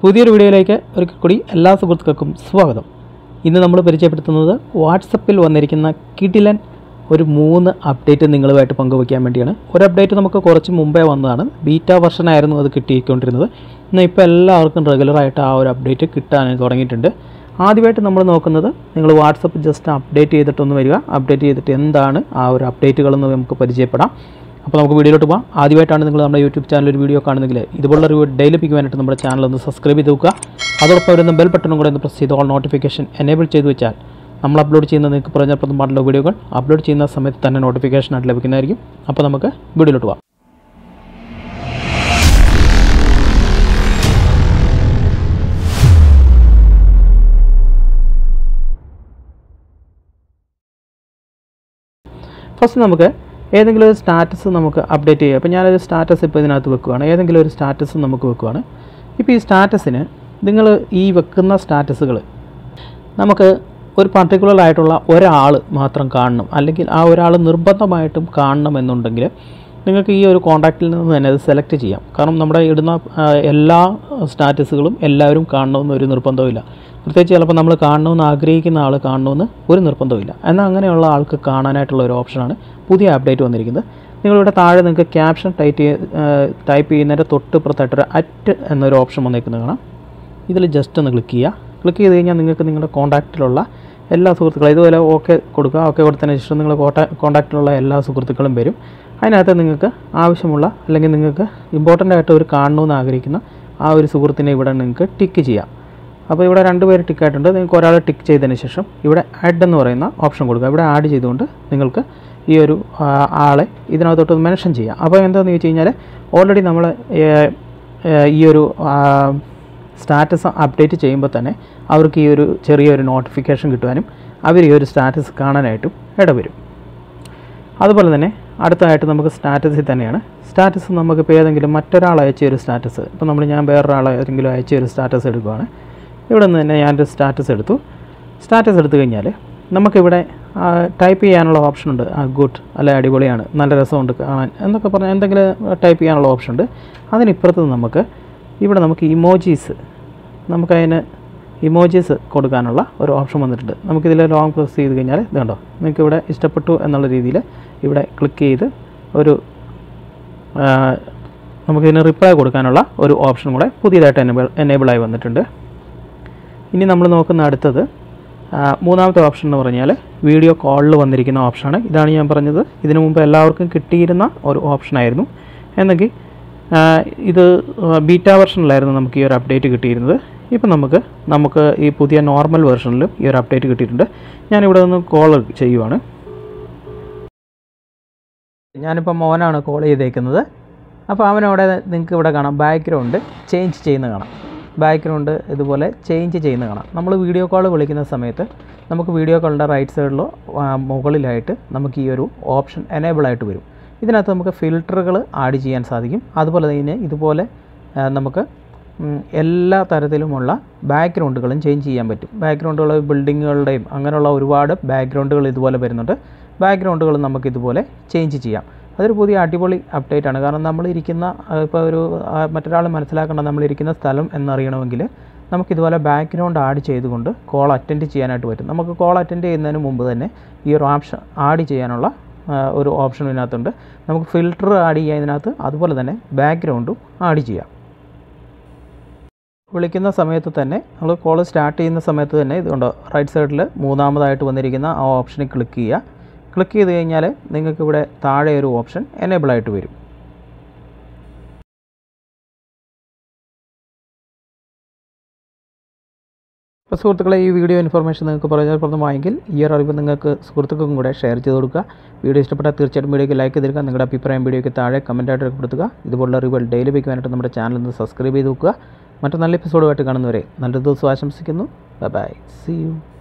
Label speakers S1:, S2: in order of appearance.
S1: പുതിയൊരു വീഡിയോയിലേക്ക് ഒരിക്കൽ കൂടി എല്ലാ സുഹൃത്തുക്കൾക്കും സ്വാഗതം ഇന്ന് നമ്മൾ പരിചയപ്പെടുത്തുന്നത് വാട്സപ്പിൽ വന്നിരിക്കുന്ന കിടിലൻ ഒരു മൂന്ന് അപ്ഡേറ്റ് നിങ്ങളുമായിട്ട് പങ്കുവയ്ക്കാൻ വേണ്ടിയാണ് ഒരു അപ്ഡേറ്റ് നമുക്ക് കുറച്ച് മുമ്പേ വന്നതാണ് ബീറ്റ വെർഷൻ ആയിരുന്നു അത് കിട്ടിക്കൊണ്ടിരുന്നത് എന്നാൽ ഇപ്പോൾ എല്ലാവർക്കും റെഗുലറായിട്ട് ആ ഒരു അപ്ഡേറ്റ് കിട്ടാൻ തുടങ്ങിയിട്ടുണ്ട് ആദ്യമായിട്ട് നമ്മൾ നോക്കുന്നത് നിങ്ങൾ വാട്സപ്പ് ജസ്റ്റ് അപ്ഡേറ്റ് ചെയ്തിട്ടൊന്ന് വരിക അപ്ഡേറ്റ് ചെയ്തിട്ട് എന്താണ് ആ ഒരു അപ്ഡേറ്റുകളെന്ന് നമുക്ക് പരിചയപ്പെടാം അപ്പോൾ നമുക്ക് വീഡിയോയിലോട്ട് പോകാം ആദ്യമായിട്ടാണ് നിങ്ങൾ നമ്മുടെ യൂട്യൂബ് ചാനൽ ഒരു വീഡിയോ കാണുന്നെങ്കിൽ ഇതുപോലുള്ള ഒരു ഡെയിലി ലഭിക്കുവാനായിട്ട് നമ്മുടെ ചാനൽ ഒന്ന് സബ്സ്ക്രൈബ് ചെയ്ത് വെക്കുക അതോടൊപ്പം വരുന്ന ബെൽ ബട്ടണും കൂടെ ഒന്ന് പ്രസ് ചെയ്ത് ഓൾ നോട്ടിഫിക്കേഷൻ എനേബിൾ ചെയ്ത് വെച്ചാൽ നമ്മൾ അപ്ലോഡ് ചെയ്യുന്ന നിങ്ങൾക്ക് പ്രയോജനപ്രദം പാടുള്ള വീഡിയോകൾ അപ്ലോഡ് ചെയ്യുന്ന സമയത്ത് തന്നെ നോട്ടിഫിക്കേഷൻ ആയിട്ട് ലഭിക്കുന്നതായിരിക്കും അപ്പോൾ നമുക്ക് വീഡിയോയിലോട്ട് പോകാം ഫസ്റ്റ് നമുക്ക് ഏതെങ്കിലും ഒരു സ്റ്റാറ്റസ് നമുക്ക് അപ്ഡേറ്റ് ചെയ്യാം അപ്പോൾ ഞാനൊരു സ്റ്റാറ്റസ് ഇപ്പോൾ ഇതിനകത്ത് വെക്കുകയാണ് ഏതെങ്കിലും ഒരു സ്റ്റാറ്റസ് നമുക്ക് വെക്കുകയാണ് ഇപ്പോൾ ഈ സ്റ്റാറ്റസിന് നിങ്ങൾ ഈ വെക്കുന്ന സ്റ്റാറ്റസുകൾ നമുക്ക് ഒരു പർട്ടിക്കുലർ ആയിട്ടുള്ള ഒരാൾ മാത്രം കാണണം അല്ലെങ്കിൽ ആ ഒരാൾ നിർബന്ധമായിട്ടും കാണണം എന്നുണ്ടെങ്കിൽ നിങ്ങൾക്ക് ഈ ഒരു കോൺടാക്റ്റിൽ നിന്ന് തന്നെ അത് സെലക്ട് ചെയ്യാം കാരണം നമ്മുടെ ഇടുന്ന ആ, എല്ലാ സ്റ്റാറ്റസുകളും എല്ലാവരും കാണണമെന്ന് ഒരു നിർബന്ധമില്ല പ്രത്യേകിച്ച് ചിലപ്പോൾ നമ്മൾ കാണണമെന്ന് ആഗ്രഹിക്കുന്ന ആൾ കാണണമെന്ന് ഒരു നിർബന്ധമില്ല എന്നാൽ അങ്ങനെയുള്ള ആൾക്ക് കാണാനായിട്ടുള്ള ഒരു ഓപ്ഷനാണ് പുതിയ അപ്ഡേറ്റ് വന്നിരിക്കുന്നത് നിങ്ങളിവിടെ താഴെ നിങ്ങൾക്ക് ക്യാപ്ഷൻ ടൈറ്റ് ടൈപ്പ് ചെയ്യുന്നതിൻ്റെ തൊട്ടിപ്പുറത്തായിട്ടൊരു അറ്റ് എന്നൊരു ഓപ്ഷൻ വന്നേക്കുന്നത് കാണാം ഇതിൽ ജസ്റ്റ് ഒന്ന് ക്ലിക്ക് ചെയ്യുക ക്ലിക്ക് ചെയ്ത് കഴിഞ്ഞാൽ നിങ്ങൾക്ക് നിങ്ങളുടെ കോൺടാക്റ്റിലുള്ള എല്ലാ സുഹൃത്തുക്കളും ഇതുപോലെ ഓക്കെ കൊടുക്കുക ഓക്കെ കൊടുത്തതിന് ശേഷം നിങ്ങൾ കോൺടാക്റ്റിലുള്ള എല്ലാ സുഹൃത്തുക്കളും വരും അതിനകത്ത് നിങ്ങൾക്ക് ആവശ്യമുള്ള അല്ലെങ്കിൽ നിങ്ങൾക്ക് ഇമ്പോർട്ടൻ്റ് ആയിട്ട് ഒരു കാണണമെന്ന് ആഗ്രഹിക്കുന്ന ആ ഒരു സുഹൃത്തിനെ ഇവിടെ നിങ്ങൾക്ക് ടിക്ക് ചെയ്യാം അപ്പോൾ ഇവിടെ രണ്ട് പേര് ടിക്ക് ആയിട്ടുണ്ട് നിങ്ങൾക്ക് ഒരാൾ ടിക്ക് ചെയ്തതിന് ശേഷം ഇവിടെ ആഡ് എന്ന് പറയുന്ന ഓപ്ഷൻ കൊടുക്കുക ഇവിടെ ആഡ് ചെയ്തുകൊണ്ട് നിങ്ങൾക്ക് ഈ ഒരു ആ, ആളെ ഇതിനകത്തോട്ട് മെൻഷൻ ചെയ്യാം അപ്പോൾ എന്താണെന്ന് ചോദിച്ചു കഴിഞ്ഞാൽ ഓൾറെഡി നമ്മൾ ഈ ഒരു ആ, സ്റ്റാറ്റസ് അപ്ഡേറ്റ് ചെയ്യുമ്പോൾ തന്നെ അവർക്ക് ഈ ഒരു ചെറിയൊരു നോട്ടിഫിക്കേഷൻ കിട്ടുവാനും അവർ ഈ ഒരു സ്റ്റാറ്റസ് കാണാനായിട്ടും ഇടവരും അതുപോലെ തന്നെ അടുത്തതായിട്ട് നമുക്ക് സ്റ്റാറ്റസിൽ തന്നെയാണ് സ്റ്റാറ്റസ് നമുക്കിപ്പോൾ ഏതെങ്കിലും മറ്റൊരാൾ അയച്ച ഒരു സ്റ്റാറ്റസ് ഇപ്പോൾ നമ്മൾ ഞാൻ വേറൊരാൾ ഏതെങ്കിലും അയച്ച ഒരു സ്റ്റാറ്റസ് എടുക്കുകയാണ് ഇവിടെ നിന്ന് തന്നെ ഞാനൊരു സ്റ്റാറ്റസ് എടുത്തു സ്റ്റാറ്റസ് എടുത്തു കഴിഞ്ഞാൽ നമുക്കിവിടെ ടൈപ്പ് ചെയ്യാനുള്ള ഓപ്ഷൻ ഉണ്ട് ആ ഗുഡ് അല്ലെ അടിപൊളിയാണ് നല്ല രസമുണ്ട് കാണാൻ എന്നൊക്കെ പറഞ്ഞാൽ എന്തെങ്കിലും ടൈപ്പ് ചെയ്യാനുള്ള ഓപ്ഷൻ ഉണ്ട് അതിനിപ്പുറത്ത് നമുക്ക് ഇവിടെ നമുക്ക് ഇമോജീസ് നമുക്കതിന് ഇമോജീസ് കൊടുക്കാനുള്ള ഒരു ഓപ്ഷൻ വന്നിട്ടുണ്ട് നമുക്കിതിൽ ലോങ് പ്രസ് ചെയ്ത് കഴിഞ്ഞാൽ ഇത് കണ്ടോ നിങ്ങൾക്ക് ഇവിടെ ഇഷ്ടപ്പെട്ടു എന്നുള്ള രീതിയിൽ ഇവിടെ ക്ലിക്ക് ചെയ്ത് ഒരു ആ, നമുക്കിതിന് റിപ്ലൈ കൊടുക്കാനുള്ള ഒരു ഓപ്ഷൻ കൂടെ പുതിയതായിട്ട് എനേബിൾ എനേബിളായി വന്നിട്ടുണ്ട് ഇനി നമ്മൾ നോക്കുന്ന അടുത്തത് ആ, മൂന്നാമത്തെ ഓപ്ഷൻ എന്ന് പറഞ്ഞാൽ വീഡിയോ കോളിൽ വന്നിരിക്കുന്ന ഓപ്ഷനാണ് ഇതാണ് ഞാൻ പറഞ്ഞത് ഇതിനു മുമ്പ് എല്ലാവർക്കും കിട്ടിയിരുന്ന ഒരു ഓപ്ഷനായിരുന്നു എന്നെങ്കിൽ ആ, ഇത് ബീറ്റ വെർഷനിലായിരുന്നു നമുക്ക് ഈ ഒരു അപ്ഡേറ്റ് കിട്ടിയിരുന്നത് ഇപ്പം നമുക്ക് നമുക്ക് ഈ പുതിയ നോർമൽ വെർഷനിലും ഈ ഒരു അപ്ഡേറ്റ് കിട്ടിയിട്ടുണ്ട് ഞാനിവിടെ നിന്ന് കോൾ ചെയ്യുവാണ് ഞാനിപ്പോൾ മോനാണ് കോൾ ചെയ്തേക്കുന്നത് അപ്പോൾ അവനവിടെ നിങ്ങൾക്ക് ഇവിടെ കാണാം ബാക്ക്ഗ്രൗണ്ട് ചേഞ്ച് ചെയ്യുന്ന കാണാം ബാക്ക്ഗ്രൗണ്ട് ഇതുപോലെ ചേഞ്ച് ചെയ്യുന്ന കാണാം നമ്മൾ വീഡിയോ കോൾ വിളിക്കുന്ന സമയത്ത് നമുക്ക് വീഡിയോ കോളിൻ്റെ റൈറ്റ് സൈഡിലോ ആ, മുകളിലായിട്ട് നമുക്ക് ഈ ഒരു ഓപ്ഷൻ എനേബിൾ ആയിട്ട് വരും ഇതിനകത്ത് നമുക്ക് ഫിൽറ്ററുകൾ ആഡ് ചെയ്യാൻ സാധിക്കും അതുപോലെ തന്നെ ഇതുപോലെ ആ, നമുക്ക് ഉം, എല്ലാ തരത്തിലുമുള്ള ബാക്ക്ഗ്രൗണ്ടുകളും ചേഞ്ച് ചെയ്യാൻ പറ്റും ബാക്ക്ഗ്രൗണ്ടുകൾ ബിൽഡിങ്ങുകളുടെയും അങ്ങനെയുള്ള ഒരുപാട് ബാക്ക്ഗ്രൗണ്ടുകൾ ഇതുപോലെ വരുന്നുണ്ട് ബാക്ക്ഗ്രൗണ്ടുകൾ നമുക്ക് ഇതുപോലെ ചേഞ്ച് ചെയ്യാം അതൊരു പുതിയ അടിപൊളി അപ്ഡേറ്റ് ആണ് കാരണം നമ്മൾ ഇരിക്കുന്ന ഇപ്പോൾ ഒരു ആ, മറ്റൊരാൾ മനസ്സിലാക്കേണ്ട നമ്മൾ ഇരിക്കുന്ന സ്ഥലം എന്നറിയണമെങ്കിൽ നമുക്കിതുപോലെ ബാക്ക്ഗ്രൗണ്ട് ആഡ് ചെയ്തുകൊണ്ട് കോൾ അറ്റൻഡ് ചെയ്യാനായിട്ട് പറ്റും നമുക്ക് കോൾ അറ്റൻഡ് ചെയ്യുന്നതിന് മുമ്പ് തന്നെ ഈ ഒരു ഓപ്ഷൻ ആഡ് ചെയ്യാനുള്ള ആ, ഒരു ഓപ്ഷൻ ഇതിനകത്തുണ്ട് നമുക്ക് ഫിൽറ്റർ ആഡ് ചെയ്യാം ഇതിനകത്ത് അതുപോലെ തന്നെ ബാക്ക്ഗ്രൗണ്ടും ആഡ് ചെയ്യാം വിളിക്കുന്ന സമയത്ത് തന്നെ നമ്മൾ കോൾ സ്റ്റാർട്ട് ചെയ്യുന്ന സമയത്ത് തന്നെ ഇതുണ്ടോ റൈറ്റ് സൈഡിൽ മൂന്നാമതായിട്ട് വന്നിരിക്കുന്ന ആ ഓപ്ഷനിൽ ക്ലിക്ക് ചെയ്യുക ക്ലിക്ക് ചെയ്ത് കഴിഞ്ഞാൽ നിങ്ങൾക്ക് ഇവിടെ താഴെ ഒരു ഓപ്ഷൻ എനേബിൾ ആയിട്ട് വരും അപ്പോൾ സുഹൃത്തുക്കളെ ഈ വീഡിയോ ഇൻഫർമേഷൻ നിങ്ങൾക്ക് പ്രയോജനപ്രദമായെങ്കിൽ ഈ ഒരു അറിവ് നിങ്ങൾക്ക് സുഹൃത്തുക്കൾക്കും കൂടെ ഷെയർ ചെയ്ത് കൊടുക്കുക വീഡിയോ ഇഷ്ടപ്പെട്ടാൽ തീർച്ചയായിട്ടും വീഡിയോയ്ക്ക് ലൈക്ക് ചെയ്തിരിക്കുക നിങ്ങളുടെ അഭിപ്രായം വീഡിയോയ്ക്ക് താഴെ കമൻറ്റായിട്ട് രേഖപ്പെടുത്തുക ഇതുപോലുള്ള അറിവുകൾ ഡെയിലി ലഭിക്കുവാനായിട്ട് നമ്മുടെ ചാനൽ ഒന്ന് സബ്സ്ക്രൈബ് ചെയ്ത് നോക്കുക മറ്റു നല്ല എപ്പിസോഡുമായിട്ട് കാണുന്നവരെ നല്ലൊരു ദിവസം ആശംസിക്കുന്നു ബൈ ബൈ സി യു